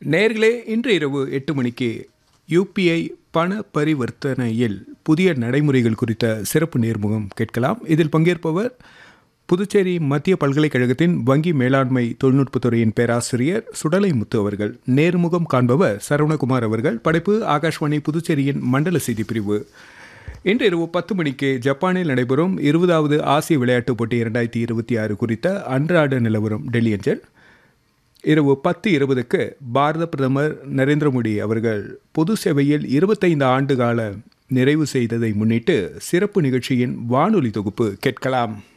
நேர்களே இன்று இரவு எட்டு மணிக்கு யூபிஐ பண பரிவர்த்தனையில் புதிய நடைமுறைகள் குறித்த சிறப்பு நேர்முகம் கேட்கலாம் இதில் பங்கேற்பவர் புதுச்சேரி மத்திய பல்கலைக்கழகத்தின் வங்கி மேலாண்மை தொழில்நுட்பத்துறையின் பேராசிரியர் சுடலை முத்து அவர்கள் நேர்முகம் காண்பவர் சரவணகுமார் அவர்கள் படைப்பு ஆகாஷ்வாணி புதுச்சேரியின் மண்டல செய்தி பிரிவு இன்று இரவு பத்து மணிக்கு ஜப்பானில் நடைபெறும் இருபதாவது ஆசிய விளையாட்டுப் போட்டி இரண்டாயிரத்தி இருபத்தி ஆறு குறித்த அன்றாட நிலவரம் டெல்லி அஞ்சல் இரவு பத்து இருபதுக்கு பாரத பிரதமர் நரேந்திர மோடி அவர்கள் பொது சேவையில் இருபத்தைந்து ஆண்டு கால நிறைவு செய்ததை முன்னிட்டு சிறப்பு நிகழ்ச்சியின் வானொலி தொகுப்பு கேட்கலாம்